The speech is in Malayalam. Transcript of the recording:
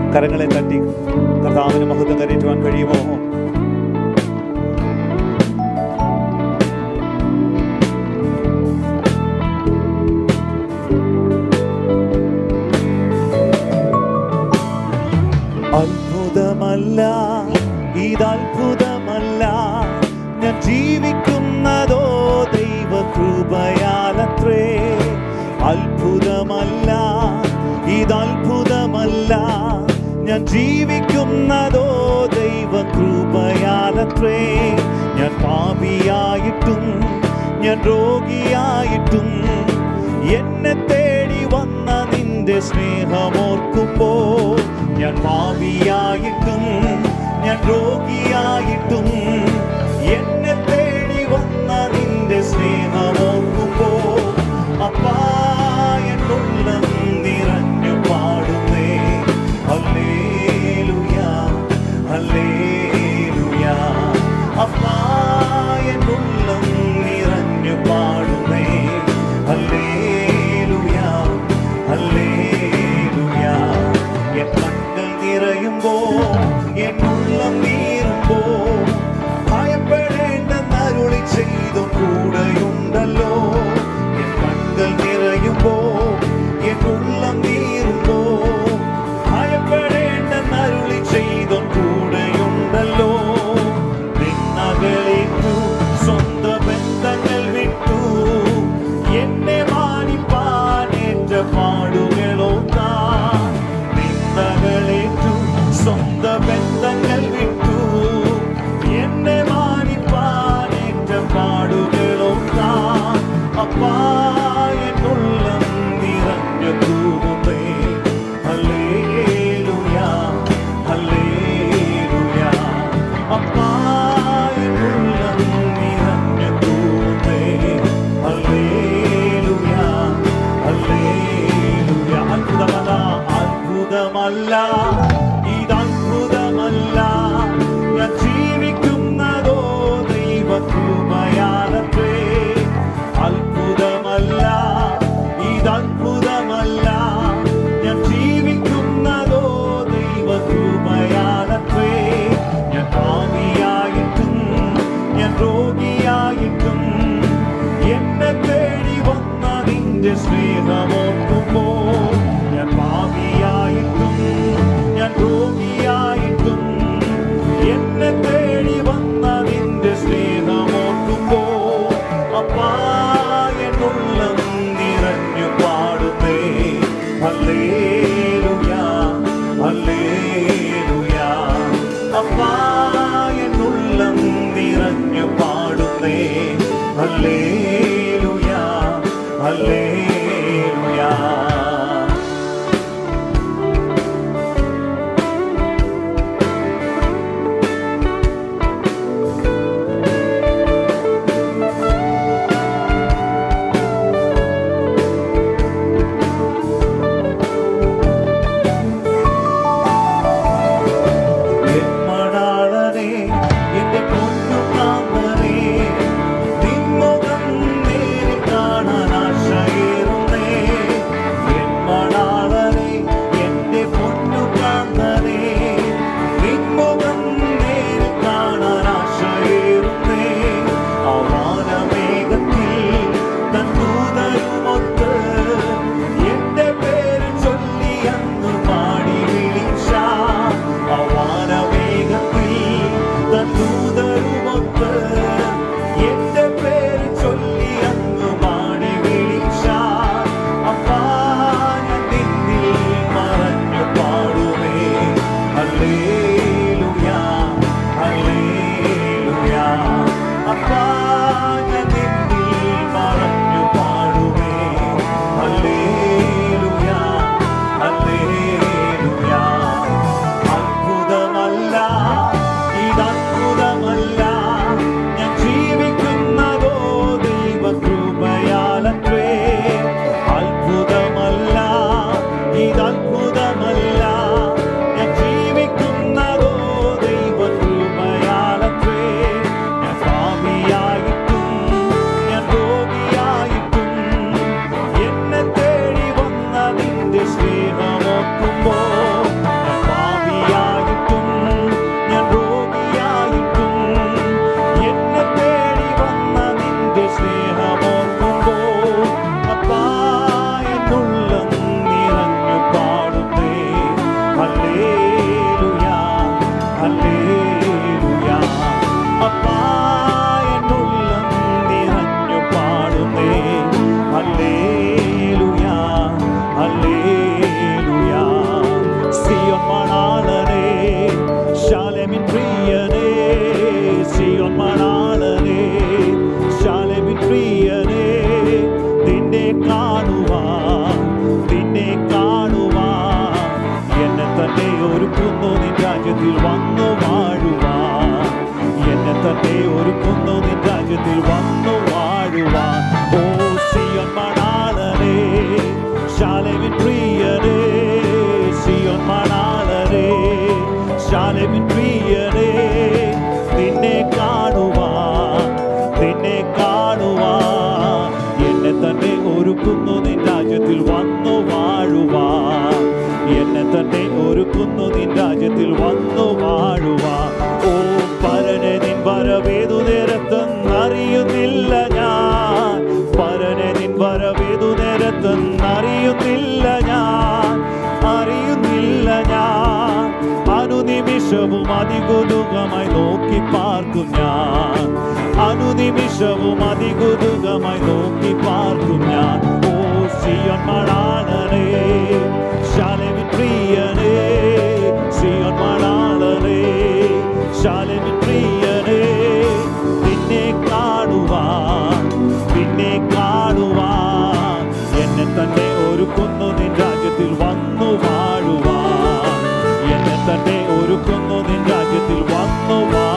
കരങ്ങളെ തട്ടി കർത്താവിന് മഹത്വം കരയറ്റുവാൻ കഴിയുമോ അത്ഭുതമല്ല ഇതത്ഭുതമല്ല ഞാൻ ജീവിക്കുന്നതോ ദൈവ കൃപയാലത്രേ അത്ഭുതമല്ല ഇതത്ഭുതമല്ല ഞാൻ ജീവിക്കുന്നതോ ദൈവ കൃപയാലത്രേ ഞാൻ പാപിയായിട്ടും ഞാൻ രോഗിയായിട്ടും എന്നെ തേടി വന്ന നിന്റെ സ്നേഹമോർക്കുമ്പോ ഞാൻ പാപിയായിട്ടും ഞാൻ രോഗിയായിട്ടും എന്നെ തേടി വന്ന നിന്റെ സ്നേഹമോർക്കുമ്പോ അപ്പാ എന്നുള്ളം നിറഞ്ഞു പാടുന്നേ ഹല്ലേലൂയാ ഹല്ലേലൂയാ അപ്പാ എന്നുള്ളം നിറഞ്ഞു പാടുന്നേ ഹല്ലേലൂയാ ഹല്ലേലൂയാ എൻ കണ്ണുകൾ നിറയുമ്പോ എന്നുള്ളം നീറുമ്പോ ഭയപ്പെടേണ്ടെന്നരുളി ചെയ്തു കൂടെയുണ്ടല്ലോ എൻ കണ്ണുകൾ നിറയുമ്പോ എന്നുള്ളം നീറുമ്പോ ഭയപ്പെടേണ്ടെന്നരുളി ചെയ്തു കൂടെയുണ്ടല്ലോ നിന്നകളേറ്റു സ്വന്ത ബന്ധങ്ങൾ വിട്ടു എന്നെ മാനിപ്പാനേറ്റ പാടുകളോ താൻ നിന്നകളേറ്റു സ്വന്ത ബന്ധങ്ങൾ വിട്ടു എന്നെ മാനിപ്പാനേറ്റ പാടുകളോ താൻ അപ്പാ എന്നുള്ളം നിറഞ്ഞു തൂകുന്നേ ഹല്ലേലൂയാ ഹല്ലേലൂയാ അപ്പാ എന്നുള്ളം നിറഞ്ഞു തൂകുന്നേ ഹല്ലേലൂയാ ഹല്ലേലൂയാ അത്ഭുതമല്ല അത്ഭുതമല്ല ഇതത്ഭുതമല്ല ഞാൻ ജീവിക്കുന്നതോ ദൈവ കൃപയാലത്രേ അത്ഭുതമല്ല ഇതത്ഭുതമല്ല ഞാൻ ജീവിക്കുന്നതോ ദൈവ കൃപയാലത്രേ ഞാൻ പാപിയായിട്ടും ഞാൻ രോഗിയായിട്ടും എന്നെ തേടി വന്ന നിന്റെ സ്നേഹമോർക്കുമ്പോ ഞാൻ പാപിയായിട്ടും ഞാൻ രോഗിയായിട്ടും എന്നെ തേടി വന്ന നിന്റെ സ്നേഹമോർക്കുമ്പോ അപ്പാ എന്നുള്ളം നിറഞ്ഞു പാടുന്നേ ഹല്ലേലൂയാ ഹല്ലേലൂയാ അപ്പാ എന്നുള്ളം നിറഞ്ഞു പാടുന്നേ ഹല്ലേലൂയാ ഹല്ലേലൂയാ എൻ തന്നെ ഒരുക്കുന്നു നിൻ രാജ്യത്തിൽ വന്നു വാഴുവാ ഓ പരനെ നിൻ വരവേതു നേരത്തെന്നറിയുന്നില്ല ഞാൻ പരനെ നിൻ വരവേതു നേരത്തെന്നറിയുന്നില്ല ഞാൻ അറിയുന്നില്ല ഞാൻ അനുനിമിഷവും അതികുതുകമായി നോക്കി പാർക്കും ഞാൻ അനുനിമിഷവും അതികുതുകമായി നോക്കി പാർക്കും ഞാൻ ഓ സിയോൻ മണാളനേ ശാലവിൻ പ്രിയനേ സിയോൻ മണാളനേ ശാലവിൻ പ്രിയനേ നിന്നെ കാണുവാൻ നിന്നെ കാണുവാൻ എന്നെ തന്നെ ഒരുക്കുന്നു നിൻ രാജ്യത്തിൽ വന്നു വാഴുവാൻ എന്നെ തന്നെ ഒരുക്കുന്നു നിൻ രാജ്യത്തിൽ വന്നു വാഴുവാൻ